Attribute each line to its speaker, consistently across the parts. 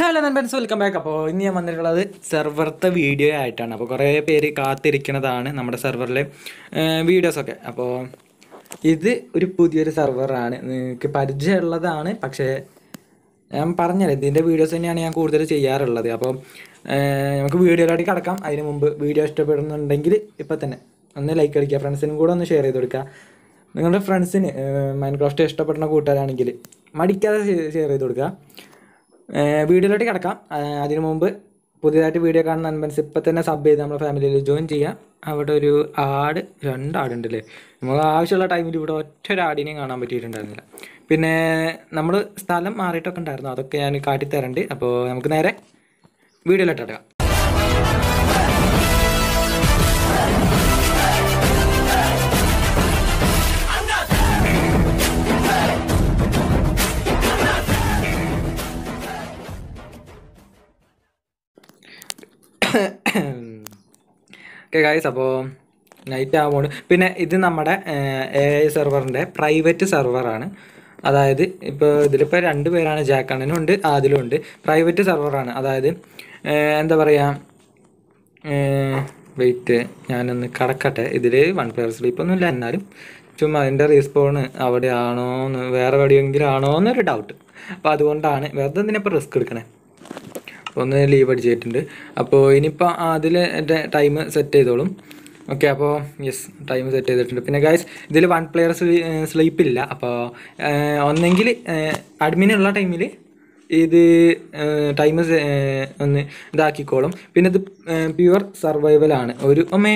Speaker 1: Hello നൻപൻസ് welcome back അപ്പോൾ ഇന്ന് ഞാൻ വന്നിട്ടുള്ളത് സെർവറത്തെ വീഡിയോ ആയിട്ടാണ് അപ്പോൾ കുറേ പേര് കാത്തിരിക്കുന്നതാണ് നമ്മുടെ സെർവറിലെ വീഡിയോസൊക്കെ അപ്പോൾ ഇത് ഒരു പുതിയൊരു സെർവറാണ് നിങ്ങൾക്ക് പരിചയമുള്ളതാണ് പക്ഷേ ഞാൻ പറഞ്ഞല്ലോ ഇതിൻ്റെ വീഡിയോസ് തന്നെയാണ് ഞാൻ കൂടുതൽ ചെയ്യാറുള്ളത് അപ്പോൾ നമുക്ക് വീഡിയോയിലോട്ട് കിടക്കാം അതിന് മുമ്പ് വീഡിയോ ഇഷ്ടപ്പെടുന്നുണ്ടെങ്കിൽ ഇപ്പം തന്നെ ഒന്ന് ലൈക്ക് അടിക്കുക ഫ്രണ്ട്സിനും കൂടെ ഒന്ന് ഷെയർ ചെയ്ത് കൊടുക്കുക നിങ്ങളുടെ ഫ്രണ്ട്സിന് മൈൻഡ് ക്രാഫ്റ്റ് ഇഷ്ടപ്പെടുന്ന കൂട്ടുകാരാണെങ്കിൽ മടിക്കാതെ ഷെയർ ചെയ്ത് കൊടുക്കുക വീഡിയോയിലോട്ട് കിടക്കാം ഏഹ് അതിനു മുമ്പ് പുതിയതായിട്ട് വീഡിയോ കാണുന്ന അൻപൻസ് ഇപ്പം തന്നെ സബ് ചെയ്ത് നമ്മുടെ ഫാമിലിയിൽ ജോയിൻ ചെയ്യാം അവിടെ ഒരു ആട് രണ്ട് ആടുണ്ടല്ലേ നമ്മൾ ആവശ്യമുള്ള ടൈമിൽ ഇവിടെ ഒറ്റ ഒരു ആടിനെയും കാണാൻ പറ്റിയിട്ടുണ്ടായിരുന്നില്ല പിന്നെ നമ്മൾ സ്ഥലം മാറിയിട്ടൊക്കെ ഉണ്ടായിരുന്നു അതൊക്കെ ഞാൻ കാട്ടിത്തരണ്ട് അപ്പോൾ നമുക്ക് നേരെ വീഡിയോയിലോട്ട് കിടക്കാം ഓക്കെ ഗായ്സ് അപ്പോൾ നൈറ്റ് ആവുമ്പോൾ പിന്നെ ഇത് നമ്മുടെ എ ഐ സെർവറിൻ്റെ പ്രൈവറ്റ് സെർവറാണ് അതായത് ഇപ്പോൾ ഇതിലിപ്പോൾ രണ്ട് പേരാണ് ജാക്കണ്ണനും ഉണ്ട് ആദിലും ഉണ്ട് പ്രൈവറ്റ് സെർവറാണ് അതായത് ഏഹ് എന്താ പറയുക വെയിറ്റ് ഞാനൊന്ന് കടക്കട്ടെ ഇതിൽ വൺ പ്ലെയർ സ്ലീപ്പ് ഒന്നും ഇല്ല എന്നാലും ചുമ്മാ അതിൻ്റെ റീസ്പോണ് അവിടെ ആണോ എന്ന് വേറെ എവിടെയെങ്കിലും ആണോ എന്നൊരു ഡൗട്ട് അപ്പോൾ അതുകൊണ്ടാണ് വെറുതെ എന്തിനിപ്പോൾ റിസ്ക് എടുക്കണേ അപ്പോൾ ഒന്ന് ലീവ് അടിച്ചിട്ടുണ്ട് അപ്പോൾ ഇനിയിപ്പോൾ അതിൽ എൻ്റെ ടൈം സെറ്റ് ചെയ്തോളും ഓക്കെ അപ്പോൾ യെസ് ടൈം സെറ്റ് ചെയ്തിട്ടുണ്ട് പിന്നെ ഗൈസ് ഇതിൽ വൺ പ്ലെയർ സ്ലീപ്പ് ഇല്ല അപ്പോൾ ഒന്നെങ്കിൽ അഡ്മിനുള്ള ടൈമിൽ ഇത് ടൈം ഒന്ന് ഇതാക്കിക്കോളും പിന്നെ ഇത് പ്യുവർ സർവൈവലാണ് ഒരു അമ്മേ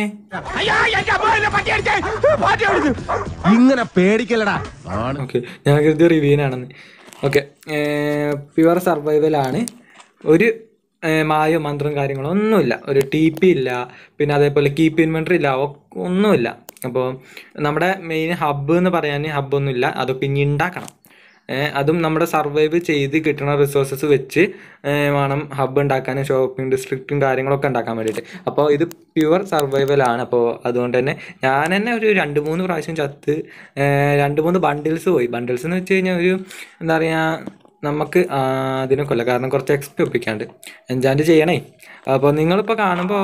Speaker 2: ഇങ്ങനെ പേടിക്കലടാ
Speaker 1: ഓക്കെ ഞാൻ കരുതി റിവ്യൂനാണെന്ന് ഓക്കെ പ്യുവർ സർവൈവലാണ് ഒരു ഏഹ്, മായോ മന്ത്രം കാര്യങ്ങളോ ഒന്നുമില്ല ഒരു ടി പി ഇല്ല പിന്നെ അതേപോലെ കീപ്പ് ഇൻവെൻട്രി ഇല്ല ഒ- ഒന്നുമില്ല അപ്പോൾ നമ്മുടെ മെയിൻ ഹബ്ബ് എന്ന് പറയാൻ ഹബ്ബൊന്നുമില്ല അതൊക്കെ ഇനി ഉണ്ടാക്കണം ഏഹ്, അതും നമ്മുടെ സർവൈവ് ചെയ്ത് കിട്ടുന്ന റിസോഴ്സസ് വെച്ച് ഏഹ്, വേണം ഹബ്ബ് ഉണ്ടാക്കാനും ഷോപ്പിംഗ് ഡിസ്ട്രിക്റ്റും കാര്യങ്ങളൊക്കെ ഉണ്ടാക്കാൻ വേണ്ടിയിട്ട് അപ്പോൾ ഇത് പ്യുവർ സർവൈവലാണ് അപ്പോൾ അതുകൊണ്ട് തന്നെ ഞാൻ തന്നെ ഒരു രണ്ട് മൂന്ന് പ്രാവശ്യം ചത്ത് ഏഹ്, രണ്ട് മൂന്ന് ബണ്ടിൽസ് പോയി ബണ്ടിൽസ് എന്ന് വെച്ച് കഴിഞ്ഞാൽ ഒരു എന്താ പറയുക നമുക്ക് ആ, അതിനെ കൊല്ല കാരണം കുറച്ച് എക്സ്പി ഒപ്പിക്കാണ്ട് എൻജാൻറ്റ് ചെയ്യണേ അപ്പോൾ നിങ്ങളിപ്പോൾ കാണുമ്പോൾ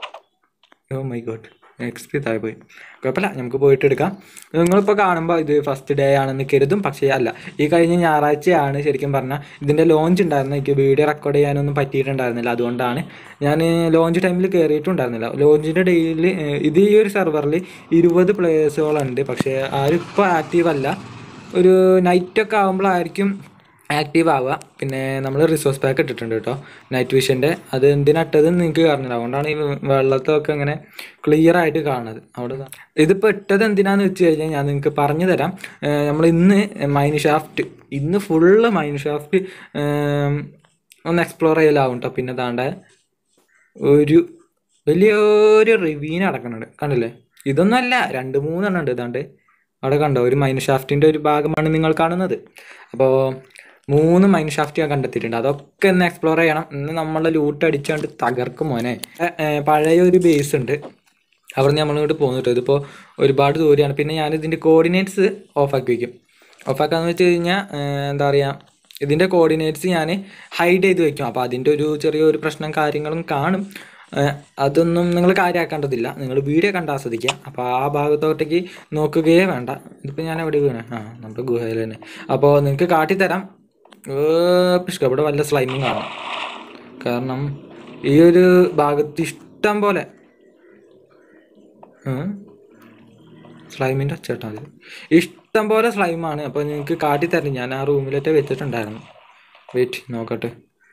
Speaker 1: ഓ മൈ ഗോഡ് എക്സ്പി താഴെ പോയി കുഴപ്പമില്ല നമുക്ക് പോയിട്ട് എടുക്കാം നിങ്ങളിപ്പോൾ കാണുമ്പോൾ ഇത് ഫസ്റ്റ് ഡേ ആണെന്ന് കരുതും പക്ഷേ അല്ല ഈ കഴിഞ്ഞ ഞായറാഴ്ചയാണ് ശരിക്കും പറഞ്ഞാൽ ഇതിൻ്റെ ലോഞ്ച് ഉണ്ടായിരുന്നു എനിക്ക് വീഡിയോ റെക്കോർഡ് ചെയ്യാനൊന്നും പറ്റിയിട്ടുണ്ടായിരുന്നില്ല അതുകൊണ്ടാണ് ഞാൻ ലോഞ്ച് ടൈമിൽ കയറിയിട്ടുണ്ടായിരുന്നില്ല ലോഞ്ചിൻ്റെ ഡേയിൽ ഇത് ഈ ഒരു സെർവറിൽ ഇരുപത് പ്ലേയേഴ്സുകളുണ്ട് പക്ഷേ ആരും ഇപ്പോൾ ആക്റ്റീവ് അല്ല ഒരു നൈറ്റൊക്കെ ആകുമ്പോഴായിരിക്കും ആക്റ്റീവ് ആവുക പിന്നെ നമ്മൾ റിസോഴ്സ് പാക്ക് ഇട്ടിട്ടുണ്ട് കേട്ടോ നൈറ്റ് വിഷൻ്റെ അത് എന്തിനട്ടതെന്ന് നിങ്ങൾക്ക് പറഞ്ഞില്ല അതുകൊണ്ടാണ് ഈ വെള്ളത്തൊക്കെ ഇങ്ങനെ ക്ലിയർ ആയിട്ട് കാണുന്നത് അവിടെ ദാ. ഇതിപ്പോൾ ഇട്ടത് എന്തിനാന്ന് വെച്ച് കഴിഞ്ഞാൽ ഞാൻ നിങ്ങൾക്ക് പറഞ്ഞു തരാം നമ്മൾ ഇന്ന് മൈൻ ഷാഫ്റ്റ് ഇന്ന് ഫുള്ള് മൈൻ ഷാഫ്റ്റ് ഒന്ന് എക്സ്പ്ലോർ ചെയ്യലാവും കേട്ടോ പിന്നെ താണ്ട ഒരു വലിയൊരു റിവ്യൂന അടക്കുന്നുണ്ട് കണ്ടില്ലേ ഇതൊന്നും അല്ല രണ്ട് മൂന്നെണ്ണം ഉണ്ട് ഇതാണ്ട് അവിടെ കണ്ടോ ഒരു മൈൻ ഷാഫ്റ്റിൻ്റെ ഒരു ഭാഗമാണ് നിങ്ങൾ കാണുന്നത് അപ്പോൾ മൂന്ന് മൈൻ ഷാഫ്റ്റ് ഞാൻ കണ്ടെത്തിയിട്ടുണ്ട് അതൊക്കെ ഒന്ന് എക്സ്പ്ലോർ ചെയ്യണം ഇന്ന് നമ്മളെ ലൂട്ട് അടിച്ചാണ്ട് തകർക്കും മോനെ ഏ, ഏ, പഴയ ഒരു ബേസ് ഉണ്ട് അവിടെ നമ്മളിങ്ങോട്ട് പോകുന്നുണ്ട് ഇതിപ്പോൾ ഒരുപാട് ദൂരെയാണ് പിന്നെ ഞാൻ ഇതിൻ്റെ കോർഡിനേറ്റ്സ് ഓഫാക്കി വയ്ക്കും ഓഫാക്കാന്ന് വെച്ച് കഴിഞ്ഞാൽ എന്താ പറയുക ഇതിൻ്റെ കോർഡിനേറ്റ്സ് ഞാൻ ഹൈഡ് ചെയ്ത് വെക്കും അപ്പോൾ അതിൻ്റെ ഒരു ചെറിയൊരു പ്രശ്നം കാര്യങ്ങളും കാണും ഏഹ് അതൊന്നും നിങ്ങൾ കാര്യമാക്കേണ്ടതില്ല നിങ്ങൾ വീഡിയോ കണ്ട് ആസ്വദിക്കുക അപ്പോൾ ആ ഭാഗത്തോട്ടേക്ക് നോക്കുകയേ വേണ്ട ഇതിപ്പോൾ ഞാൻ എവിടെ വീണേ ആ നമ്മുടെ ഗുഹയിൽ തന്നെ അപ്പോൾ നിങ്ങൾക്ക് കാട്ടിത്തരാം ഏഹ് പിഷ്ക ഇവിടെ വല്ല സ്ലൈമും കാണാം കാരണം ഈ ഒരു ഭാഗത്ത് ഇഷ്ടം പോലെ സ്ലൈമിൻ്റെ ഒച്ചേട്ടാ അത് ഇഷ്ടം പോലെ സ്ലൈമാണ് അപ്പോൾ നിങ്ങൾക്ക് കാട്ടിത്തരണം ഞാൻ ആ റൂമിലേറ്റേ വെച്ചിട്ടുണ്ടായിരുന്നു വെയിറ്റ് നോക്കട്ടെ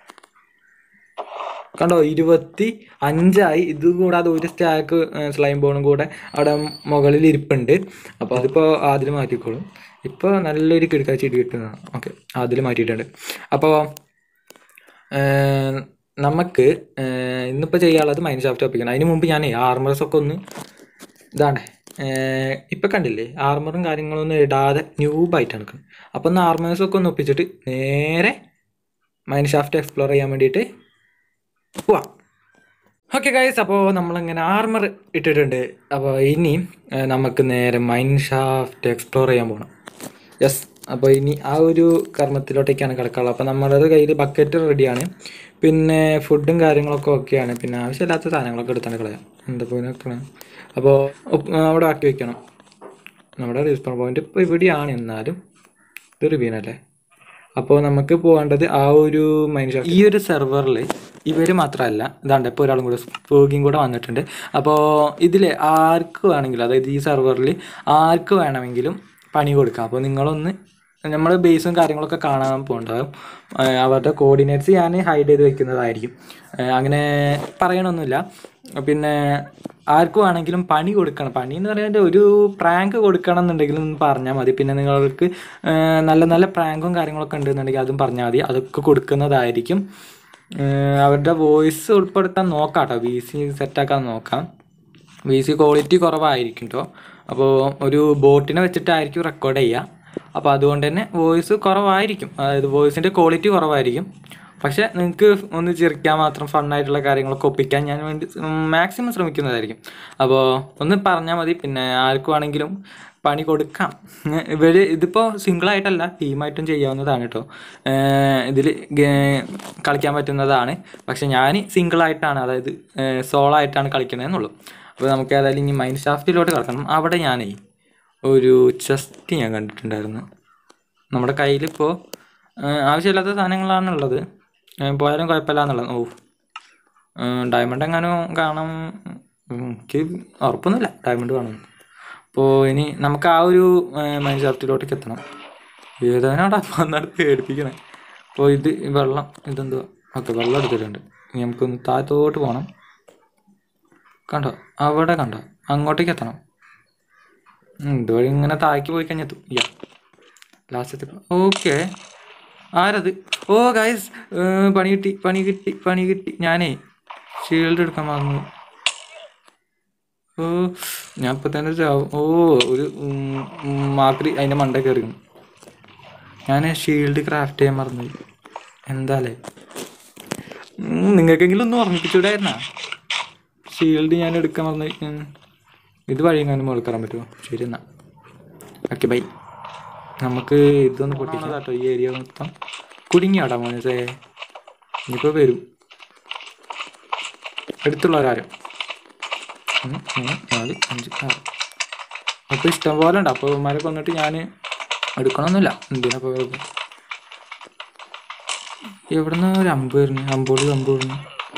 Speaker 1: കണ്ടോ ഇരുപത്തി അഞ്ചായി ഇത് കൂടാതെ ഒരു സ്റ്റാക്ക് സ്ലൈം ബോണും കൂടെ അവിടെ മുകളിൽ ഇരിപ്പുണ്ട് അപ്പോൾ അതിപ്പോൾ അതിൽ മാറ്റിക്കോളും ഇപ്പോൾ നല്ലൊരു കിടക്കാച്ചി ഇടി കിട്ടുന്നതാണ് ഓക്കെ അതിൽ മാറ്റിയിട്ടുണ്ട് അപ്പോൾ നമുക്ക് ഏഹ്, ഇന്നിപ്പോൾ ചെയ്യാനുള്ളത് മൈൻഡ് ഷാഫ്റ്റ് ഒപ്പിക്കണം അതിന് മുമ്പ് ഞാൻ ആർമേഴ്സ് ഒക്കെ ഒന്ന് ഇതാണ് ഇപ്പം കണ്ടില്ലേ ആർമറും കാര്യങ്ങളൊന്നും ഇടാതെ ന്യൂബായിട്ടാണ് നിൽക്കുന്നത് അപ്പോൾ ഒന്ന് ആർമേഴ്സ് ഒക്കെ ഒന്ന് ഒപ്പിച്ചിട്ട് നേരെ മൈൻഡ് ഷാഫ്റ്റ് എക്സ്പ്ലോർ ചെയ്യാൻ വേണ്ടിയിട്ട് പോവാം ഓക്കെ ഗൈസ് അപ്പോൾ നമ്മളിങ്ങനെ ആർമർ ഇട്ടിട്ടുണ്ട് അപ്പോൾ ഇനി ഏഹ്, നമുക്ക് നേരെ മൈൻ ഷാഫ്റ്റ് എക്സ്പ്ലോർ ചെയ്യാൻ പോകണം യെസ് അപ്പോൾ ഇനി ആ ഒരു കർമ്മത്തിലോട്ടേക്കാണ് കിടക്കാനുള്ളത് അപ്പോൾ നമ്മുടെ കയ്യിൽ ബക്കറ്റ് റെഡിയാണ് പിന്നെ ഫുഡും കാര്യങ്ങളൊക്കെ ഓക്കെയാണ് പിന്നെ ആവശ്യമില്ലാത്ത സാധനങ്ങളൊക്കെ എടുത്താണ് കളയാം എന്താ പോയി വെക്കണം അപ്പോൾ അവിടെ ആക്കി വെക്കണം നമ്മുടെ റീസ്പോൺ പോയിന്റ് ഇപ്പോൾ ഇവിടെയാണ് എന്നാലും ഇത് റിവ്യൂനല്ലേ അപ്പോൾ നമുക്ക് പോകേണ്ടത് ആ ഒരു മൈൻഡ് ഈ ഒരു സെർവറിൽ ഇവർ മാത്രമല്ല ഇതാണ്ട് ഇപ്പോൾ ഒരാളും കൂടെ സ്പോഗിയും കൂടെ വന്നിട്ടുണ്ട് അപ്പോൾ ഇതിൽ ആർക്ക് വേണമെങ്കിലും അതായത് ഈ സെർവറിൽ ആർക്ക് വേണമെങ്കിലും പണി കൊടുക്കാം അപ്പോൾ നിങ്ങളൊന്ന് നമ്മൾ ബേസും കാര്യങ്ങളൊക്കെ കാണാൻ പോകണ്ടാകും അവരുടെ കോർഡിനേറ്റ്സ് ഞാൻ ഹൈഡ് ചെയ്ത് വെക്കുന്നതായിരിക്കും ഏഹ് അങ്ങനെ പറയണമൊന്നുമില്ല പിന്നെ ആർക്ക് വേണമെങ്കിലും പണി കൊടുക്കണം പണി എന്ന് പറയുന്നത് ഒരു പ്രാങ്ക് കൊടുക്കണം എന്നുണ്ടെങ്കിൽ ഒന്ന് പറഞ്ഞാൽ മതി പിന്നെ നിങ്ങൾക്ക് ഏഹ് നല്ല നല്ല പ്രാങ്കും കാര്യങ്ങളൊക്കെ ഉണ്ടെന്നുണ്ടെങ്കിൽ അതും പറഞ്ഞാൽ മതി അതൊക്കെ കൊടുക്കുന്നതായിരിക്കും ഏഹ് അവരുടെ വോയിസ് ഉൾപ്പെടുത്താൻ നോക്കാം കേട്ടോ വി സി സെറ്റാക്കാൻ നോക്കാം വി സി ക്വാളിറ്റി കുറവായിരിക്കും കേട്ടോ അപ്പോൾ ഒരു ബോട്ടിനെ വെച്ചിട്ടായിരിക്കും റെക്കോർഡ് ചെയ്യുക അപ്പോൾ അതുകൊണ്ട് തന്നെ വോയിസ് കുറവായിരിക്കും അതായത് വോയിസിൻ്റെ ക്വാളിറ്റി കുറവായിരിക്കും പക്ഷേ നിങ്ങൾക്ക് ഒന്ന് ചിരിക്കാൻ മാത്രം ഫണ്ണായിട്ടുള്ള കാര്യങ്ങളൊക്കെ ഒപ്പിക്കാൻ ഞാൻ വേണ്ടി മാക്സിമം ശ്രമിക്കുന്നതായിരിക്കും അപ്പോൾ ഒന്ന് പറഞ്ഞാൽ മതി പിന്നെ ആർക്കും ആണെങ്കിലും പണി കൊടുക്കാം ഇവർ ഇതിപ്പോൾ സിംഗിളായിട്ടല്ല ടീമായിട്ടും ചെയ്യാവുന്നതാണ് കേട്ടോ ഇതിൽ കളിക്കാൻ പറ്റുന്നതാണ് പക്ഷെ ഞാൻ സിംഗിളായിട്ടാണ് അതായത് സോളോ ആയിട്ടാണ് കളിക്കണതെന്നുള്ളൂ അപ്പോൾ നമുക്ക് ഏതായാലും ഇനി മൈൻഡ് ഷാഫ്റ്റിലോട്ട് കിടക്കണം അവിടെ ഞാനേ ഒരു ചെസ്റ്റ് ഞാൻ കണ്ടിട്ടുണ്ടായിരുന്നു നമ്മുടെ കയ്യിലിപ്പോൾ ആവശ്യമില്ലാത്ത സാധനങ്ങളാണുള്ളത് ഏഹ് പോയാലും കുഴപ്പമില്ല എന്നുള്ളത് ഓ ഡയമണ്ട് എങ്ങാനും കാണാൻ ഉം, എനിക്ക് ഉറപ്പൊന്നുമില്ല ഡയമണ്ട് കാണും അപ്പോൾ ഇനി നമുക്ക് ആ ഒരു മൈൻഡ് ഷാഫ്റ്റിലോട്ടേക്ക് എത്തണം ഏതാനാടാ വന്നാണ് പേടിപ്പിക്കണേ അപ്പോൾ ഇത് ഈ വെള്ളം ഇതെന്തുവാ ഓക്കെ വെള്ളം എടുത്തിട്ടുണ്ട് ഇനി നമുക്കൊന്ന് താഴത്തോട്ട് പോകണം കണ്ടോ അവിടെ കണ്ടോ അങ്ങോട്ടേക്ക് എത്തണം ഉം, ഇതുവഴി ഇങ്ങനെ താഴേക്ക് പോയി കഴിഞ്ഞാൽ എത്തും യാ ലാസ്റ്റ് ഓക്കെ ആരത് ഓ ഗൈസ് പണി കിട്ടി പണി കിട്ടി പണി കിട്ടി ഞാനേ ഷീൽഡ് എടുക്കാൻ മറന്നു ഓ ഞാൻ ഇപ്പൊ തന്നെ ചാവും ഓ ഒരു മാക്രി അതിന്റെ മണ്ട കയറി ഞാൻ ഷീൽഡ് ക്രാഫ്റ്റ് ചെയ്യാൻ മറന്നു എന്താലേ ഉം, നിങ്ങൾക്കെങ്കിലും ഒന്ന് ഓർമ്മിപ്പിച്ചൂടായിരുന്നാ ഷീൽഡ് ഞാൻ എടുക്കാൻ മറന്നു ഉം. ഇത് വഴി എങ്ങാനും മുകളിൽ കയറാൻ പറ്റുമോ ശരി എന്നാ ഓക്കെ ബൈ നമുക്ക് ഇതൊന്ന് പൊട്ടിക്കാം കേട്ടോ ഈ ഏരിയ മൊത്തം കുടുങ്ങിയാടാ മോനസേ ഇനിയിപ്പോൾ വരും എടുത്തുള്ളവരാരും ഒന്ന് മൂന്ന് നാല് അഞ്ച് ആറ് അപ്പോൾ ഇഷ്ടം പോലെ ഉണ്ട് അപ്പോൾ ഇവന്മാരെ കൊന്നിട്ട് ഞാൻ എടുക്കണമെന്നില്ല എന്തിനാ ഇപ്പോൾ വെറുതെ എവിടുന്ന് ഒരു അമ്പ് വരുന്നു അമ്പോളി അമ്പ് വരുന്നു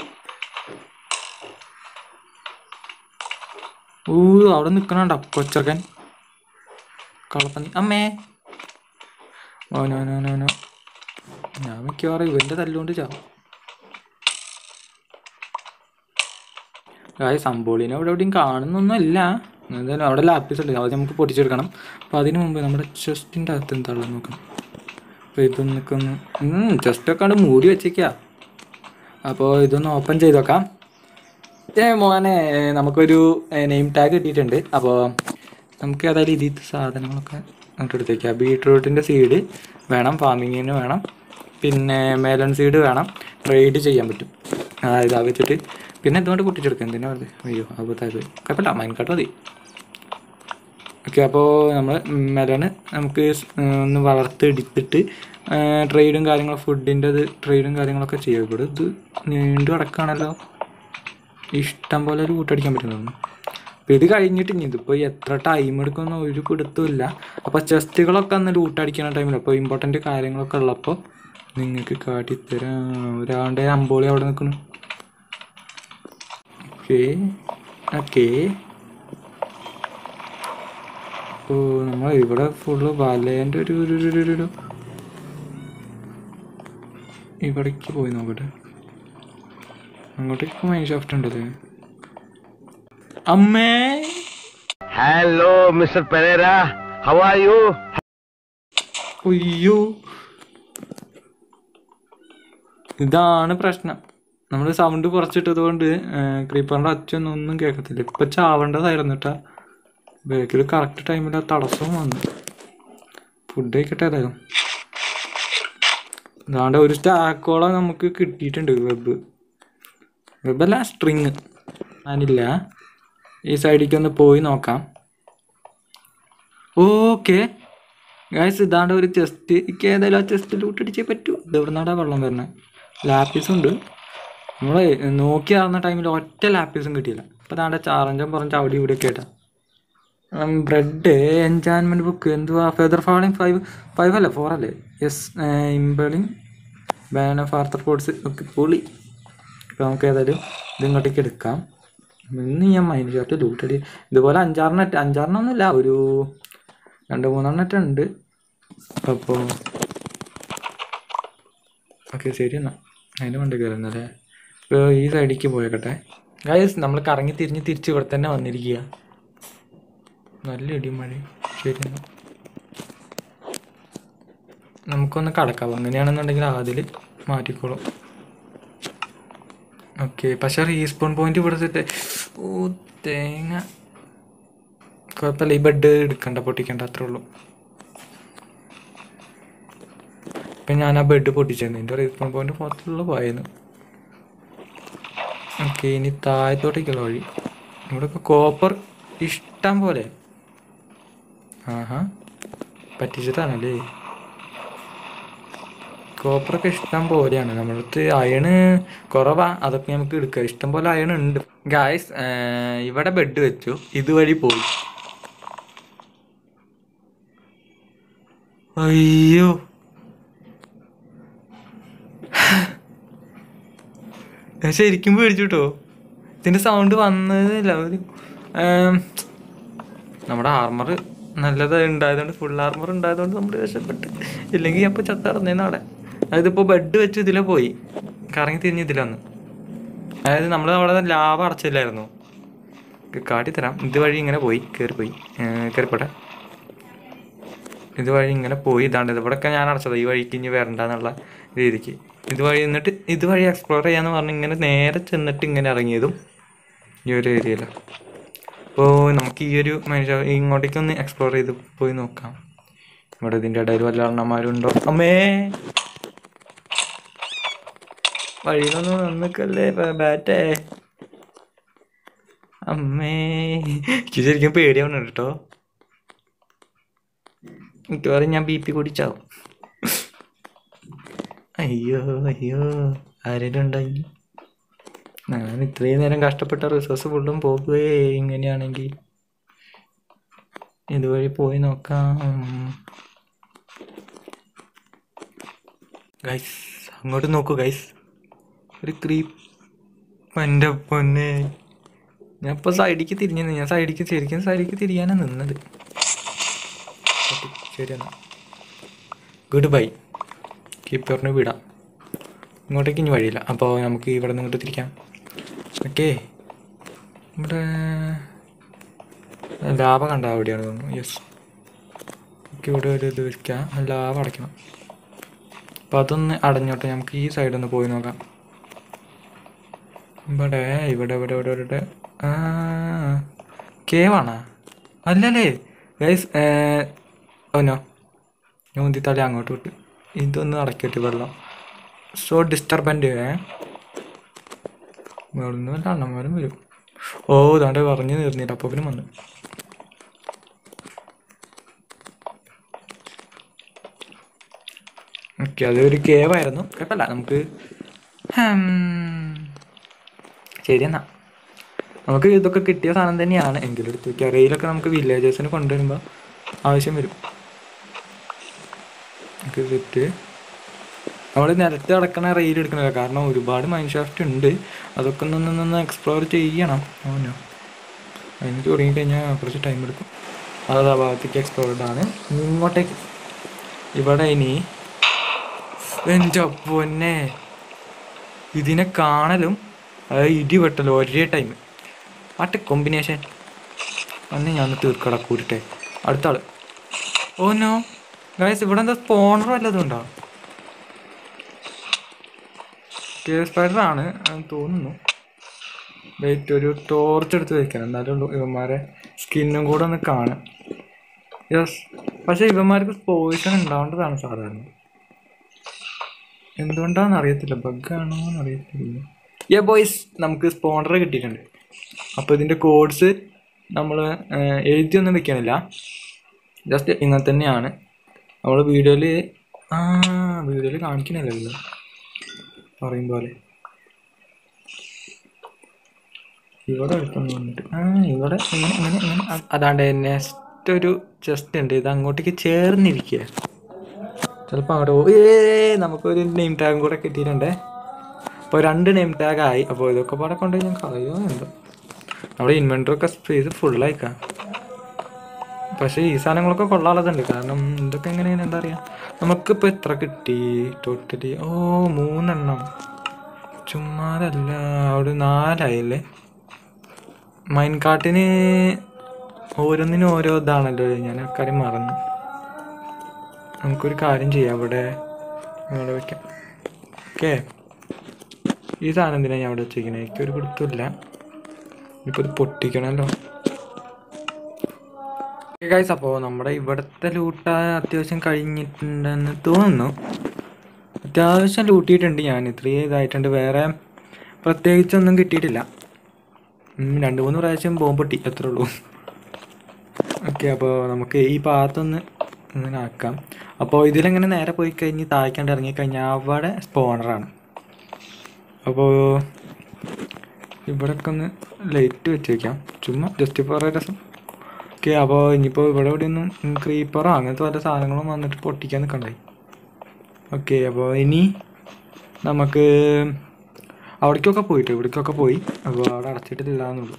Speaker 1: ഊ അവിടെ നിൽക്കണണ്ട കൊച്ചക്കൻ കളപ്പന്നി അമ്മേ ഓനോ നോ നോ നോ ഞാൻ മിക്കവാറും ഇവന്റെ തല്ലുകൊണ്ട് ചാവും ഗായ സംബോളിനെ അവിടെ എവിടെയും കാണുന്നൊന്നുമല്ല എന്തായാലും അവിടെ ലാപ്പീസ് ഉണ്ട് അത് നമുക്ക് പൊട്ടിച്ചെടുക്കണം അപ്പോൾ അതിന് മുമ്പ് നമ്മുടെ ചെസ്റ്റിൻ്റെ അകത്ത് എന്താണെന്ന് നോക്കണം അപ്പോൾ ഇതൊന്നൊക്കെ ഒന്ന് ചെസ്റ്റൊക്കെ അവിടെ മൂടി വെച്ചേക്കാ അപ്പോൾ ഇതൊന്ന് ഓപ്പൺ ചെയ്ത് നോക്കാം ഏ മോനെ നമുക്കൊരു നെയിം ടാഗ് കിട്ടിയിട്ടുണ്ട് അപ്പോൾ നമുക്ക് ഏതായാലും ഇതിൽ സാധനങ്ങളൊക്കെ അങ്ങോട്ട് എടുത്തേക്കാം ബീട്രൂട്ടിൻ്റെ സീഡ് വേണം ഫാമിങ്ങിന് വേണം പിന്നെ മേലൺ സീഡ് വേണം ട്രേഡ് ചെയ്യാൻ പറ്റും അതായത് അത് വെച്ചിട്ട് പിന്നെ എന്തുകൊണ്ട് പൊട്ടിച്ചെടുക്കാം എന്തിനാ വെറുതെ അയ്യോ അബദ്ധമായി പോയി കുഴപ്പമില്ല മൈൻകാട്ട് മതി ഓക്കെ അപ്പോൾ നമ്മൾ മെലണ് നമുക്ക് സ്- ഒന്ന് വളർത്തെടുത്തിട്ട് ട്രേഡും കാര്യങ്ങളും ഫുഡിൻ്റെ ഇത് ട്രേഡും കാര്യങ്ങളൊക്കെ ചെയ്യാം ഇവിടെ ഇത് നീണ്ടു കിടക്കുകയാണല്ലോ ഇഷ്ടം പോലെ ഒരു കൂട്ടടിക്കാൻ പറ്റുന്നു അപ്പോൾ ഇത് കഴിഞ്ഞിട്ട് ഇനി ഇതിപ്പോൾ എത്ര ടൈം എടുക്കുമെന്ന് ഒരു പിടുത്തമില്ല അപ്പോൾ ചെസ്റ്റുകളൊക്കെ അന്ന് ലൂട്ടടിക്കുന്ന ടൈമിൽ അപ്പോൾ ഇമ്പോർട്ടൻ്റ് കാര്യങ്ങളൊക്കെ ഉള്ളപ്പോൾ നിങ്ങൾക്ക് കാട്ടിത്തരാം ഒരാളുടെ അമ്പോളി അവിടെ നിൽക്കുന്നു ഓക്കെ ഓക്കെ ഓ നമ്മൾ ഇവിടെ ഫുള്ള് വലേൻ്റെ ഒരു ഒരു ഒരു ഒരു ഒരു ഇവിടേക്ക് പോയി നോക്കട്ടെ അങ്ങോട്ടേക്ക് മൈൻ ഷാഫ്റ്റ് ഉണ്ടല്ലേ അമ്മേ
Speaker 2: Hello, Mr. Pereira. How are you?
Speaker 1: അയ്യോ ഇതാണ് പ്രശ്നം നമ്മൾ സൗണ്ട് കുറച്ചിട്ടത് കൊണ്ട് ക്രീപ്പറിന്റെ അച്ഛനൊന്നും ഒന്നും കേൾക്കത്തില്ല ഇപ്പൊ ചാവേണ്ടതായിരുന്നു കേട്ടാ ബേക്കിൽ കറക്റ്റ് ടൈമിൽ ആ തടസ്സവും വന്നു ഫുഡ് കഴിക്കട്ടെ ഏതായാലും അതാണ്ട് ഒരു സ്റ്റാക്കോളം നമുക്ക് കിട്ടിയിട്ടുണ്ട് വെബ് വെബല്ല സ്ട്രിങ് ഞാനില്ല ഈ സൈഡിലേക്ക് ഒന്ന് പോയി നോക്കാം ഓക്കെ ഗായ്സ് ഇതാണ്ട് ഒരു ചെസ്റ്റ് എനിക്ക് ഏതായാലും ആ ചെസ്റ്റ് ലൂട്ട് അടിച്ചേ പറ്റൂ ഇത് എവിടെ നിന്നാടാ വെള്ളം വരുന്നത് ലാപ്പീസ് ഉണ്ട് നമ്മൾ നോക്കി നടന്ന ടൈമിൽ ഒറ്റ ലാപ്പീസും കിട്ടിയില്ല അപ്പോൾ ഇതാണ്ട് ചാറഞ്ചം പുറം ചവിടി ഇവിടെ കേട്ടാ ബ്രെഡ് എൻജാൻമെൻറ്റ് ബുക്ക് എന്തുവാ ഫെദർ ഫാളിങ് ഫൈവ് ഫൈവ് അല്ലേ ഫോർ അല്ലേ yes impaling bane of arthropods ഒക്കെ പൊളി അപ്പോൾ നമുക്ക് ഏതായാലും ഇത് ഇങ്ങോട്ടേക്ക് എടുക്കാം ഇന്ന് ഞാൻ മൈൻഡ് ഷോട്ട് ലൂട്ടടി ഇതുപോലെ അഞ്ചാറെണ്ണം അഞ്ചാറെണ്ണമൊന്നുമില്ല ഒരു രണ്ട് മൂന്നെണ്ണറ്റ് ഉണ്ട് അപ്പോൾ ഓക്കെ ശരി എന്നാ അതിന് കൊണ്ട് കയറുന്നല്ലേ ഇപ്പോൾ ഈ സൈഡിലേക്ക് പോയേക്കട്ടെ ഗൈസ് നമ്മൾ കറങ്ങി തിരിഞ്ഞ് തിരിച്ച് ഇവിടെ തന്നെ വന്നിരിക്കുക നല്ല ഇടിയും മഴ ശരി എന്നാ നമുക്കൊന്ന് കടക്കാം അങ്ങനെയാണെന്നുണ്ടെങ്കിൽ അതിൽ മാറ്റിക്കോളും ഓക്കെ പക്ഷെ റീസ്പോൺ പോയിന്റ് ഇവിടെ സെറ്റ് ഓ തേങ്ങ കുഴപ്പമില്ല ഈ ബെഡ് എടുക്കണ്ട പൊട്ടിക്കണ്ട അത്രേ ഉള്ളൂ ഇപ്പം ഞാൻ ആ ബെഡ് പൊട്ടിച്ചിരുന്നു എൻ്റെ റീസ്പോൺ പോയിന്റ് പുറത്തുള്ള പോയെന്ന് ഓക്കെ ഇനി താഴത്തോട്ടേക്കുള്ള വഴി ഇവിടെ ഇപ്പോൾ കോപ്പർ ഇഷ്ടം പോലെ ആഹാ പറ്റിച്ചതാണല്ലേ കോപ്പറൊക്കെ ഇഷ്ടം പോലെയാണ് നമ്മുടെ അടുത്ത് അയണ് കുറവാ അതൊക്കെ നമുക്ക് എടുക്കാം ഇഷ്ടം പോലെ അയൺ ഉണ്ട് ഗായ്സ് ഇവിടെ ബെഡ് വെച്ചു ഇതുവഴി പോയി അയ്യോ ഞാൻ ശരിക്കും പേടിച്ചു കേട്ടോ ഇതിന്റെ സൗണ്ട് വന്നതില്ല ഒരു ഏം, നമ്മുടെ ആർമർ നല്ലത് ഉണ്ടായതുകൊണ്ട് ഫുൾ ആർമർ ഉണ്ടായതുകൊണ്ട് നമ്മൾ രക്ഷപ്പെട്ട് ഇല്ലെങ്കിൽ അപ്പോൾ ചത്തറന്നേന്ന് അവിടെ അതായത് ഇപ്പോൾ ബെഡ് വെച്ച് ഇതിലെ പോയി കറങ്ങി തിരിഞ്ഞ് ഇതിലൊന്ന് അതായത് നമ്മൾ അവിടെ ലാഭ അടച്ചില്ലായിരുന്നു കാട്ടിത്തരാം ഇതുവഴി ഇങ്ങനെ പോയി കയറിപ്പോയി കയറിപ്പോട്ടെ ഇതുവഴി ഇങ്ങനെ പോയി ഇതാണ്ട് ഇവിടെയൊക്കെ ഞാൻ അടച്ചത് ഈ വഴിക്ക് ഇനി വരണ്ടെന്നുള്ള രീതിക്ക് ഇതുവഴി എന്നിട്ട് ഇതുവഴി എക്സ്പ്ലോർ ചെയ്യാന്ന് പറഞ്ഞ് ഇങ്ങനെ നേരെ ചെന്നിട്ട് ഇങ്ങനെ ഇറങ്ങിയതും ഈ ഒരു ഏരിയയിലാണ് അപ്പോൾ നമുക്ക് ഈ ഒരു മനുഷ്യ ഇങ്ങോട്ടേക്ക് ഒന്ന് എക്സ്പ്ലോർ ചെയ്ത് പോയി നോക്കാം ഇവിടെ ഇതിൻ്റെ ഇടയിൽ വല്ല എണ്ണന്മാരുണ്ടോ അമ്മേ വഴിയിലൊന്നും നിന്നിക്കല്ലേ ബാറ്റേ അമ്മേ എനിക്ക് ശരിക്കും പേടിയാവുന്നുണ്ട് കേട്ടോ മിക്കവാറും ഞാൻ ബി പി കുടിച്ചാവും അയ്യോ അയ്യോ ആരെങ്കിലും ഉണ്ടായി ഞാൻ ഇത്രയും നേരം കഷ്ടപ്പെട്ട റിസോഴ്സ് ഫുള്ളും പോകുകയേ ഇങ്ങനെയാണെങ്കിൽ ഇതുവഴി പോയി നോക്കാം ഗൈസ് അങ്ങോട്ട് നോക്കൂ ഗൈസ് ഒരു ക്രീപ്പ് എൻ്റെ പൊന്നെ ഞാൻ ഇപ്പോൾ സൈഡിലേക്ക് തിരിഞ്ഞു ഞാൻ സൈഡിലേക്ക് ശരിക്കും സൈഡിലേക്ക് തിരിയാനാണ് നിന്നത് ഓക്കേ, ശരി എന്നാ ഗുഡ് ബൈ കീപ്പറിന് വിടാം ഇങ്ങോട്ടേക്ക് ഇനി വഴിയില്ല അപ്പോൾ നമുക്ക് ഇവിടെ നിന്ന് ഇങ്ങോട്ട് തിരിക്കാം ഓക്കെ ഇവിടെ ലാഭം കണ്ട അവിടെയാണ് തോന്നുന്നു യെസ് ഓക്കെ ഇവിടെ ഒരു ഇത് വയ്ക്കാം ലാഭം അടയ്ക്കണം അപ്പോൾ അതൊന്ന് അടഞ്ഞോട്ടെ നമുക്ക് ഈ സൈഡ് ഒന്ന് പോയി നോക്കാം ഇവിടെ ഇവിടെ ഇവിടെ ഇവിടെ ഇവിടെ ആ കേവാണോ അല്ലല്ലേ ഗൈസ് ഓനോ ഞാൻ ഉന്തിത്തള്ളി അങ്ങോട്ട് വിട്ട് ഇതൊന്ന് അടക്കിയിട്ട് വെള്ളം സോ ഡിസ്റ്റർബൻ്റ് ഏ വെള്ളം വല്ല അണ്ണന്മാരും വരും ഓ ഇതാണ്ട് പറഞ്ഞു തീർന്നില്ല അപ്പോൾ പിന്നെ വന്നു ഓക്കെ അതൊരു കേവായിരുന്നു കുഴപ്പമില്ല നമുക്ക് ഹം. ശരി എന്നാ നമുക്ക് ഇതൊക്കെ കിട്ടിയ സാധനം തന്നെയാണ് എങ്കിലും എടുത്ത് വയ്ക്കുക റെയിലൊക്കെ നമുക്ക് വില്ലേജേഴ്സിന് കൊണ്ടുവരുമ്പോൾ ആവശ്യം വരും നമുക്ക് സെറ്റ് നമ്മൾ നിലത്ത് കിടക്കണ റെയിൽ എടുക്കണില്ല കാരണം ഒരുപാട് മൈൻഡ് ഷാഫ്റ്റ് ഉണ്ട് അതൊക്കെ ഒന്ന് നിന്ന് എക്സ്പ്ലോർ ചെയ്യണം ഓനോ അതിന് തുടങ്ങി കഴിഞ്ഞാൽ കുറച്ച് ടൈം എടുക്കും അത് ആ ഭാഗത്തേക്ക് എക്സ്പ്ലോർഡ് ആണ് ഇനി ഇങ്ങോട്ടേക്ക് ഇവിടെ ഇനി എൻ്റെ പൊന്നെ ഇതിനെ കാണലും അത് ഇടി വെട്ടലും ഒരേ ടൈം ആട്ടെ കോമ്പിനേഷൻ അന്ന് ഞാൻ ഒന്ന് തീർക്കട കൂരിട്ടെ അടുത്ത ആള് ഓ നോ ഗൈസ് ഇവിടെ എന്താ സ്പോണർ വല്ലതും ഉണ്ടോ കേവ് സ്പൈഡർ ആണ് എന്ന് തോന്നുന്നു വെയിറ്റ് ഒരു ടോർച്ച് എടുത്ത് വെക്കണം എന്നാലേ ഉള്ളൂ ഇവന്മാരെ സ്കിന്നും കൂടെ ഒന്ന് കാണാം യെസ് പക്ഷെ ഇവന്മാർക്ക് പോയിസൺ ഉണ്ടാവേണ്ടതാണ് സാധാരണ എന്തുകൊണ്ടാണെന്ന് അറിയത്തില്ല ബഗ്ഗാണോ എന്ന് അറിയത്തില്ല യാ ബോയ്സ് നമുക്ക് സ്പോണ്ടർ കിട്ടിയിട്ടുണ്ട് അപ്പോൾ ഇതിൻ്റെ കോഡ്സ് നമ്മൾ എഴുതിയൊന്നും വെക്കണില്ല ജസ്റ്റ് ഇങ്ങനെ തന്നെയാണ് നമ്മൾ വീഡിയോയിൽ ആ വീഡിയോയിൽ കാണിക്കണല്ലോ പറയും പോലെ ഇവിടെ അടുത്തൊന്നും വന്നിട്ട് ആ ഇവിടെ ഇങ്ങനെ ഇങ്ങനെ ഇങ്ങനെ അ- അതാണ്ട് നെക്സ്റ്റ് ഒരു ചെസ്റ്റ് ഉണ്ട് ഇത് അങ്ങോട്ടേക്ക് ചേർന്നിരിക്കുക ചിലപ്പോൾ അങ്ങോട്ട് പോകും ഏ നമുക്കൊരു നെയിം ടാഗും കൂടെ കിട്ടിയിട്ടുണ്ടേ അപ്പോൾ രണ്ട് നെയിം ടാഗ് ആയി അപ്പോൾ ഇതൊക്കെ പാടെ കൊണ്ട് ഞാൻ കളയോ എന്തോ നമ്മുടെ ഇൻവെൻറ്ററി ഒക്കെ സ്പേസ് ഫുള്ളായിക്കാം പക്ഷേ ഈ സാധനങ്ങളൊക്കെ കൊള്ളാനുള്ളതുണ്ട് കാരണം ഇതൊക്കെ എങ്ങനെയാണ് എന്താ പറയുക നമുക്കിപ്പോൾ എത്ര കിട്ടി ടോട്ടലി ഓ മൂന്നെണ്ണം ചുമ്മാതല്ല അവിടെ നാലായില്ലേ മൈൻ കാട്ടിന് ഓരോന്നിനും ഓരോ ഇതാണല്ലോ ഞാൻ അക്കാര്യം മറന്നു നമുക്കൊരു കാര്യം ചെയ്യാം അവിടെ അവിടെ വെക്കാം ഓക്കേ ഈ സാധനം എന്തിനാ ഞാൻ അവിടെ വെച്ചിരിക്കണേ എനിക്കൊരു പിടുത്തമില്ല ഇപ്പൊ ഇത് പൊട്ടിക്കണല്ലോ ഗൈസ് അപ്പോൾ നമ്മുടെ ഇവിടുത്തെ ലൂട്ട അത്യാവശ്യം കഴിഞ്ഞിട്ടുണ്ടെന്ന് തോന്നുന്നു അത്യാവശ്യം ലൂട്ടിയിട്ടുണ്ട് ഞാൻ ഇത്രയും ഇതായിട്ടുണ്ട് വേറെ പ്രത്യേകിച്ചൊന്നും കിട്ടിയിട്ടില്ല ഉം, രണ്ട് മൂന്ന് പ്രാവശ്യം ബോംബ് പൊട്ടി അത്രേ ഉള്ളൂ ഓക്കെ അപ്പോൾ നമുക്ക് ഈ ഭാഗത്തൊന്ന് ഇങ്ങനെ ആക്കാം അപ്പോൾ ഇതിലെങ്ങനെ നേരെ പോയി കഴിഞ്ഞ് താഴ്ക്കാണ്ട് ഇറങ്ങിക്കഴിഞ്ഞാൽ അവിടെ സ്പോണറാണ് അപ്പോൾ ഇവിടെയൊക്കെ ഒന്ന് ലൈറ്റ് വെച്ച് വെക്കാം ചുമ്മാ ജസ്റ്റ് ഫോർ രസം ഓക്കെ അപ്പോൾ ഇനിയിപ്പോൾ ഇവിടെ ഇവിടെ ഒന്നും ക്രീപ്പറോ അങ്ങനത്തെ പല സാധനങ്ങളും വന്നിട്ട് പൊട്ടിക്കാൻ നിൽക്കണ്ടായി ഓക്കെ അപ്പോൾ ഇനി നമുക്ക് അവിടേക്കൊക്കെ പോയിട്ട് ഇവിടേക്കൊക്കെ പോയി അപ്പോൾ അവിടെ അടച്ചിട്ടില്ല എന്നുള്ളൂ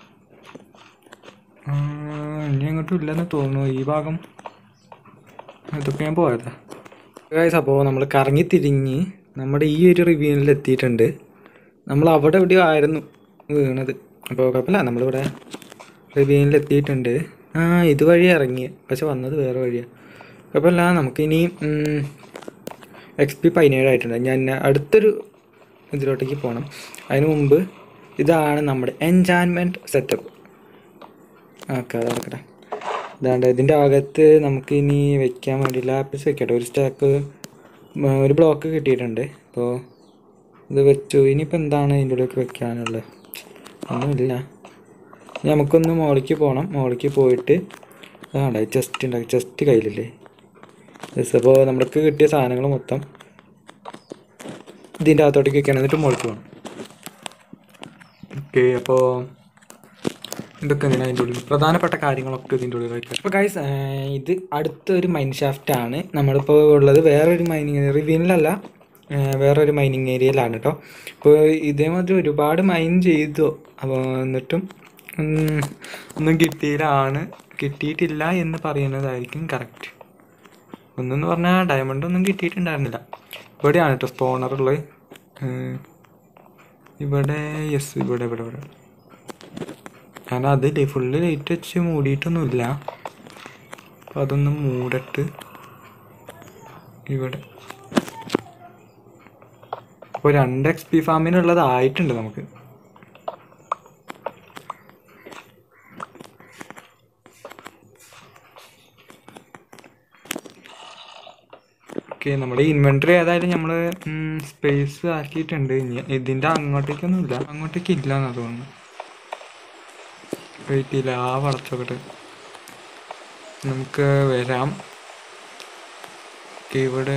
Speaker 1: ആ, ഇനി അങ്ങോട്ടും ഇല്ലെന്ന് തോന്നുന്നു ഈ ഭാഗം ഇതൊക്കെ ഞാൻ പോയതാ ഗൈസ് അപ്പോൾ നമ്മൾ കറങ്ങി തിരിഞ്ഞ് നമ്മുടെ ഈ ഒരു റിവ്യൂവിൽ എത്തിയിട്ടുണ്ട് നമ്മൾ അവിടെ എവിടെയോ ആയിരുന്നു വീണത് അപ്പോൾ കുഴപ്പമില്ല നമ്മളിവിടെ റിവ്യൂവിൽ എത്തിയിട്ടുണ്ട് ആ ഇതുവഴി ഇറങ്ങി പക്ഷെ വന്നത് വേറെ വഴിയാണ് കുഴപ്പമില്ല നമുക്കിനി എക്സ് പി പതിനേഴായിട്ടുണ്ട് ഞാൻ അടുത്തൊരു ഇതിലോട്ടേക്ക് പോകണം അതിന് മുമ്പ് ഇതാണ് നമ്മുടെ എൻജാൻമെൻറ്റ് സെറ്റപ്പ് ഓക്കെ അത് നടക്കട്ടെ ഇതാണ്ട് ഇതിൻ്റെ അകത്ത് നമുക്ക് ഇനി വെക്കാൻ വേണ്ടി ലാപ്പിസ് വെക്കട്ടെ ഒരു സ്റ്റാക്ക് ഒരു ബ്ലോക്ക് കിട്ടിയിട്ടുണ്ട് അപ്പോൾ ഇത് വെച്ചു ഇനിയിപ്പോൾ എന്താണ് ഇതിൻ്റെ ഉള്ളിലേക്ക് വെക്കാനുള്ളത് ഒന്നുമില്ല ഇനി നമുക്കൊന്ന് മോളിക്ക് പോകണം മോളിക്ക് പോയിട്ട് അതാണ്ട് ചെസ്റ്റ് ഉണ്ടാക്കി ചെസ്റ്റ് കയ്യിലില്ലേ യെസ് അപ്പോൾ നമ്മൾക്ക് കിട്ടിയ സാധനങ്ങൾ മൊത്തം ഇതിൻ്റെ അകത്തോട്ടേക്ക് വെക്കണം എന്നിട്ട് മുകളിൽ പോകണം ഓക്കെ അപ്പോൾ ഇതൊക്കെ എന്തിനാ അതിൻ്റെ ഉള്ളിൽ പ്രധാനപ്പെട്ട കാര്യങ്ങളൊക്കെ ഇതിൻ്റെ ഉള്ളിൽ വയ്ക്കുക അപ്പോൾ ഗൈസ് ഇത് അടുത്തൊരു മൈൻ ഷാഫ്റ്റ് ആണ് നമ്മളിപ്പോൾ ഉള്ളത് വേറൊരു മൈനിങ് റിവ്യൂനിലല്ല വേറൊരു മൈനിങ് ഏരിയയിലാണ് കേട്ടോ അപ്പോൾ ഇതേമാതിരി ഒരുപാട് മൈൻ ചെയ്തു അപ്പോൾ എന്നിട്ടും ഉം, ഒന്നും കിട്ടിയില്ലാണ് കിട്ടിയിട്ടില്ല എന്ന് പറയുന്നതായിരിക്കും കറക്റ്റ് ഒന്നെന്ന് പറഞ്ഞാൽ ഡയമണ്ട് ഒന്നും കിട്ടിയിട്ടുണ്ടായിരുന്നില്ല ഇവിടെയാണ് കേട്ടോ സ്പോണർ ഉള്ളത് ഏഹ്, ഇവിടെ യെസ് ഇവിടെ ഇവിടെ ഇവിടെ ഞാൻ അതിൽ ഫുള്ള് ലൈറ്റ് വെച്ച് മൂടിയിട്ടൊന്നുമില്ല അപ്പം അതൊന്ന് മൂടട്ട് ഇവിടെ അപ്പോൾ രണ്ട് എക്സ് പി ഫാമിനുള്ളത് ആയിട്ടുണ്ട് നമുക്ക് ഓക്കെ നമ്മുടെ ഇൻവെൻട്രി ഏതായാലും നമ്മൾ സ്പേസ് ആക്കിയിട്ടുണ്ട് ഇനി ഇതിൻ്റെ അങ്ങോട്ടേക്കൊന്നും ഇല്ല അങ്ങോട്ടേക്ക് ഇല്ല എന്നാ തോന്നുന്നു വെയിറ്റ് ചെയ്യില്ല ആ വളച്ചോക്കട്ടെ നമുക്ക് വരാം ഓക്കെ, ഇവിടെ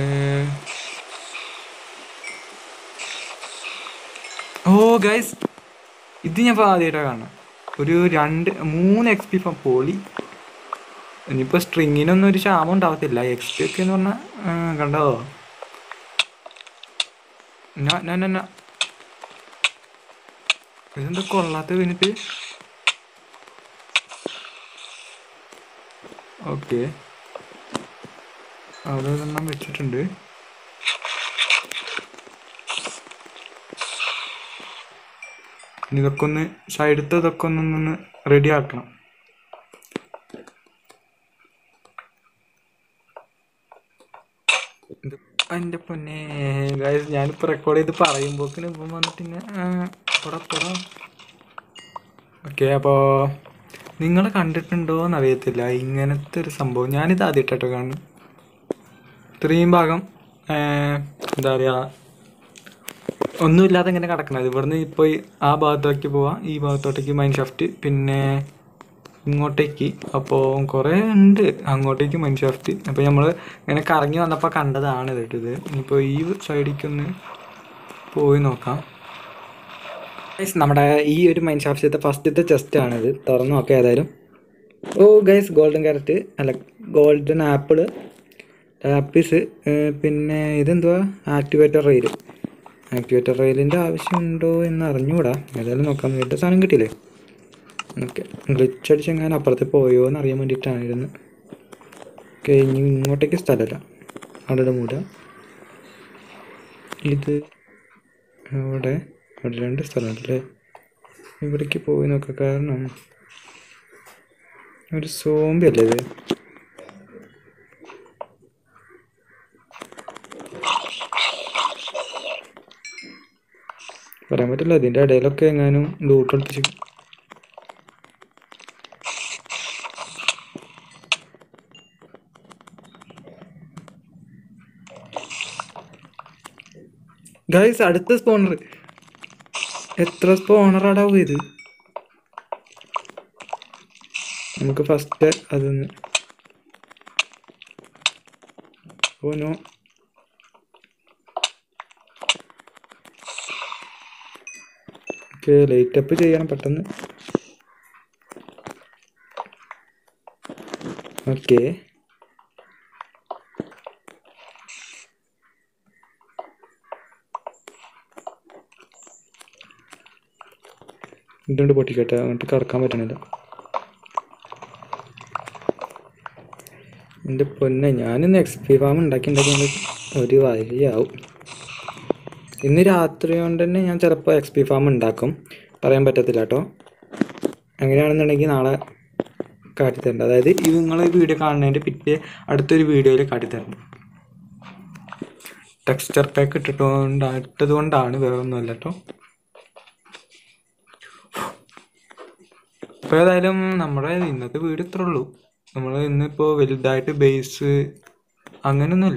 Speaker 1: ഓ ഗൈസ് ഇത് ഞാൻ ഇപ്പോൾ ആദ്യമായിട്ടാണ് കാണുന്നത് ഒരു രണ്ട് മൂന്ന് എക്സ് പി പോളി ഇനിയിപ്പോൾ സ്ട്രിങ്ങിനൊന്നും ഒരു ക്ഷാമം ഉണ്ടാവത്തില്ല എക്സ് പി ഒക്കെ എന്ന് പറഞ്ഞാൽ കണ്ടോ ഞാ ഞാൻ എന്നാ ഇതെന്താ കൊള്ളാത്ത എന്നിട്ട് ഓക്കെ അവിടെ ഒരെണ്ണം വെച്ചിട്ടുണ്ട് ഇനി ഇതൊക്കെ ഒന്ന് സൈഡത്തെ ഇതൊക്കെ ഒന്നൊന്ന് റെഡി ആക്കണം ഇത് എൻ്റെ പൊന്നെ ഗൈസ് ഞാനിപ്പോൾ റെക്കോർഡ് ചെയ്ത് പറയുമ്പോക്കിന് ഇപ്പം വന്നിട്ട് ഇങ്ങനെ പൊട പൊട ഓക്കെ അപ്പോൾ നിങ്ങൾ കണ്ടിട്ടുണ്ടോ എന്നറിയത്തില്ല ഇങ്ങനത്തെ ഒരു സംഭവം ഞാനിത് ആദ്യമായിട്ടോ കാണുന്നു ഇത്രയും ഭാഗം ആ, എന്താ പറയുക ഒന്നുമില്ലാതെ ഇങ്ങനെ കിടക്കണത് ഇവിടുന്ന് ഇപ്പോൾ ആ ഭാഗത്തോട്ടേക്ക് പോവാം ഈ ഭാഗത്തോട്ടേക്ക് മൈൻ ഷാഫ്റ്റ് പിന്നെ ഇങ്ങോട്ടേക്ക് അപ്പോൾ കുറേ ഉണ്ട് അങ്ങോട്ടേക്ക് മൈൻഷാഫ്റ്റ് അപ്പോൾ നമ്മൾ ഇങ്ങനെ കറങ്ങി വന്നപ്പോൾ കണ്ടതാണ് ഇത് ഇത് ഇനിയിപ്പോൾ ഈ സൈഡിലേക്കൊന്ന് പോയി നോക്കാം ഗൈസ് നമ്മുടെ ഈ ഒരു മൈൻഷാഫ്റ്റത്തെ ഫസ്റ്റത്തെ ചെസ്റ്റ് ആണിത് തുറന്നു നോക്കാം ഏതായാലും ഓ ഗൈസ് ഗോൾഡൻ ക്യാരറ്റ് അല്ല ഗോൾഡൻ ആപ്പിള് ആപ്പിസ് പിന്നെ ഇതെന്തുവാ ആക്ടിവേറ്റർ റെയിൽ ആക്ടിവേറ്റർ റെയിലിൻ്റെ ആവശ്യമുണ്ടോ എന്ന് അറിഞ്ഞുകൂടാ ഏതായാലും നോക്കാം വീട്ടിൽ സാധനം കിട്ടിയില്ലേ ഓക്കെ ഗ്ലിച്ച് അടിച്ച് എങ്ങനെ അപ്പുറത്ത് പോയോ എന്ന് അറിയാൻ വേണ്ടിയിട്ടാണ് ഇരുന്ന് ഓക്കെ ഇനി ഇങ്ങോട്ടേക്ക് സ്ഥലമല്ല അവിടെ മൂട ഇത് അവിടെ അവിടെ രണ്ട് സ്ഥലമുണ്ടല്ലേ ഇവിടേക്ക് പോയി നോക്കാം കാരണം ഒരു സോംബി അല്ലേ ഇത് പറയാൻ പറ്റില്ല ഇതിൻ്റെ ഇടയിലൊക്കെ എങ്ങാനും ലൂട്ട് എടുത്ത് ഗൈസ് അടുത്ത സ്പോണർ എത്ര സ്പോണറാടാ ഇത് നമുക്ക് ഫസ്റ്റ് അതൊന്ന് ഓനോ ഓക്കെ ലൈറ്റ് അപ്പ് ചെയ്യണം പെട്ടെന്ന് ഓക്കെ ഇതുകൊണ്ട് പൊട്ടിക്കട്ടെ അങ്ങോട്ട് കറക്കാൻ പറ്റണില്ല എൻ്റെ പൊന്നെ ഞാനിന്ന് എക്സ് പി ഫാം ഉണ്ടാക്കി ഉണ്ടാക്കി ഒരു വരിയാവും ഇന്ന് രാത്രി കൊണ്ട് തന്നെ ഞാൻ ചിലപ്പോൾ എക്സ് പി ഫാം ഉണ്ടാക്കും പറയാൻ പറ്റത്തില്ല കേട്ടോ അങ്ങനെയാണെന്നുണ്ടെങ്കിൽ നാളെ കാട്ടിത്തരണ്ട അതായത് ഇത് നിങ്ങൾ ഈ വീഡിയോ കാണുന്നതിൻ്റെ പിറ്റേ അടുത്തൊരു വീഡിയോയിൽ കാട്ടിത്തരണം ടെക്സ്ചർ പാക്ക് ഇട്ടിട്ടുകൊണ്ട് ഇട്ടത് കൊണ്ടാണ് വേറെ ഒന്നുമല്ല കേട്ടോ അപ്പോൾ ഏതായാലും നമ്മുടെ ഇന്നത്തെ വീട് ഇത്രേ ഉള്ളൂ നമ്മൾ ഇന്നിപ്പോൾ വലുതായിട്ട് ബേസ് അങ്ങനെയൊന്നുമില്ല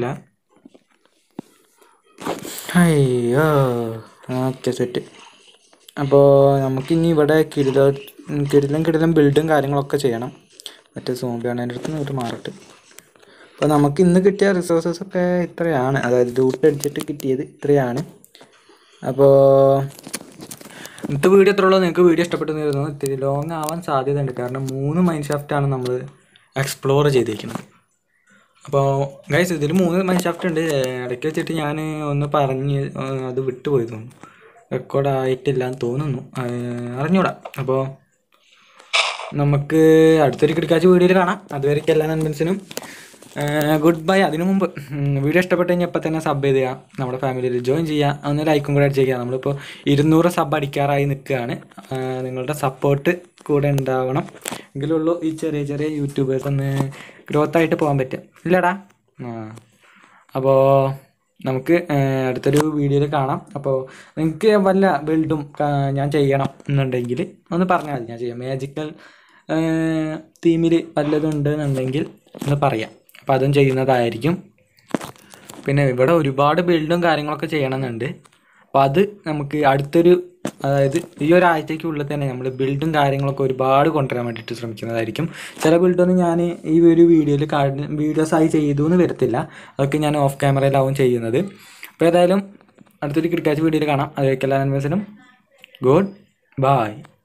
Speaker 1: അയ്യോ ഓക്കെ സെറ്റ് അപ്പോൾ നമുക്കിനി ഇവിടെ കിടില കിടിലം കിടിലം ബിൽഡും കാര്യങ്ങളൊക്കെ ചെയ്യണം മറ്റേ സോംബിയാണ് എൻ്റെ അടുത്ത് നിന്ന് ഒരു മാറട്ട് അപ്പോൾ നമുക്ക് ഇന്ന് കിട്ടിയ റിസോഴ്സസ് ഒക്കെ ഇത്രയാണ് അതായത് ലൂട്ട് അടിച്ചിട്ട് കിട്ടിയത് ഇത്രയാണ് അപ്പോൾ ഇന്നത്തെ വീഡിയോ എത്ര ഉള്ളൂ നിങ്ങൾക്ക് വീഡിയോ ഇഷ്ടപ്പെട്ടെന്ന് കരുതുന്നു ഇത്തിരി ലോങ് ആവാൻ സാധ്യതയുണ്ട് കാരണം മൂന്ന് മൈൻഡ് ഷാഫ്റ്റാണ് നമ്മൾ എക്സ്പ്ലോർ ചെയ്തിരിക്കുന്നത് അപ്പോൾ ഗൈസ് ഇതിൽ മൂന്ന് മൈൻഡ് ഷാഫ്റ്റ് ഉണ്ട് ഇടയ്ക്ക് വെച്ചിട്ട് ഞാൻ ഒന്ന് പറഞ്ഞ് ഏഹ് അത് വിട്ടുപോയി തോന്നുന്നു റെക്കോർഡ് ആയിട്ടില്ല എന്ന് തോന്നുന്നു ഏഹ് അറിഞ്ഞൂടാ അപ്പോൾ നമുക്ക് അടുത്തൊരു കിടക്കാച്ച് വീഡിയോയിൽ കാണാം അതുവരെയ്ക്ക് എല്ലാ നൻപൻസിനും ഗുഡ് ബൈ അതിനു മുമ്പ് ഉം, വീഡിയോ ഇഷ്ടപ്പെട്ട് കഴിഞ്ഞാൽ ഇപ്പം തന്നെ സബ് ചെയ്ത് ചെയ്യുക നമ്മുടെ ഫാമിലിയിൽ ജോയിൻ ചെയ്യുക ഒന്ന് ലൈക്കും കൂടെ അടിച്ചേക്കുക നമ്മളിപ്പോൾ ഇരുന്നൂറ് സബ് അടിക്കാറായി നിൽക്കുകയാണ് നിങ്ങളുടെ സപ്പോർട്ട് കൂടെ ഉണ്ടാവണം എങ്കിലുള്ളൂ ഈ ചെറിയ ചെറിയ യൂട്യൂബേഴ്സ് ഒന്ന് ഗ്രോത്ത് ആയിട്ട് പോകാൻ പറ്റും ഇല്ലടാ ആ അപ്പോൾ നമുക്ക് ഏഹ്, അടുത്തൊരു വീഡിയോയിൽ കാണാം അപ്പോൾ നിങ്ങൾക്ക് വല്ല ബിൽഡും ഞാൻ ചെയ്യണം എന്നുണ്ടെങ്കിൽ ഒന്ന് പറഞ്ഞാൽ മതി ഞാൻ ചെയ്യാം മാജിക്കൽ തീമിൽ വല്ലതും ഉണ്ട് എന്നുണ്ടെങ്കിൽ ഒന്ന് പറയാം അപ്പോൾ അതും ചെയ്യുന്നതായിരിക്കും പിന്നെ ഇവിടെ ഒരുപാട് ബിൽഡും കാര്യങ്ങളൊക്കെ ചെയ്യണമെന്നുണ്ട് അപ്പോൾ അത് നമുക്ക് അടുത്തൊരു അതായത് ഈ ഒരാഴ്ചയ്ക്കുള്ളിൽ തന്നെ നമ്മൾ ബിൽഡും കാര്യങ്ങളൊക്കെ ഒരുപാട് കൊണ്ടുവരാൻ വേണ്ടിയിട്ട് ശ്രമിക്കുന്നതായിരിക്കും ചില ബിൽഡൊന്നും ഞാൻ ഈ ഒരു വീഡിയോയിൽ വീഡിയോസായി ചെയ്തു എന്ന് വരത്തില്ല അതൊക്കെ ഞാൻ ഓഫ് ക്യാമറയിലാവും ചെയ്യുന്നത് അപ്പോൾ ഏതായാലും അടുത്തൊരു ക്രിക്കാച്ച് വീഡിയോയിൽ കാണാം അതിലേക്ക് എല്ലാ അൻവേഴ്സിനും ഗുഡ് ബൈ